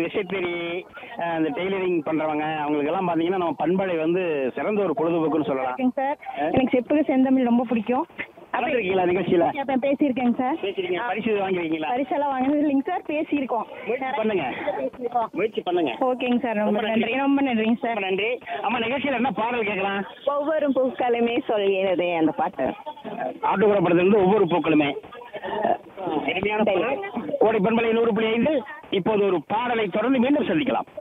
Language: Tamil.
விசைத்தறி அஹ், இந்த டெய்லரிங் பண்றவங்க அவங்களுக்கு எல்லாம் பாத்தீங்கன்னா நம்ம பண்பலை வந்து சிறந்த ஒரு பொழுதுபோக்குன்னு சொல்லலாம் இருக்கேங்க சார் எனக்கு செப்புக செந்தமிழ் ரொம்ப பிடிக்கும் கலந்துருக்கீங்களா நிகழ்ச்சியில அப்ப பேசியிருக்கேங்க சார் பேசிருக்கீங்க பரிசு வாங்கிருக்கீங்களா பரிசெல்லாம் வாங்கினது இல்லைங்க சார் பேசியிருக்கோம் முயற்சி பண்ணுங்க பேசியிருக்கோம் முயற்சி பண்ணுங்க ஓகேங்க சார் ரொம்ப ரொம்ப நன்றி ரொம்ப நன்றிங்க சார் ரொம்ப நன்றி அம்மா நிகழ்ச்சியில என்ன பாடல் கேட்கலாம் ஒவ்வொரு பூக்களுமே சொல்கிறது அந்த பாட்டு ஆட்டுக்குற படத்திலிருந்து ஒவ்வொரு பூக்களுமே இனிமையான பாடல். கோடை பண்பலை நூறு புள்ளி ஐந்து இப்போது ஒரு பாடலை தொடர்ந்து மீண்டும் சந்திக்கலாம்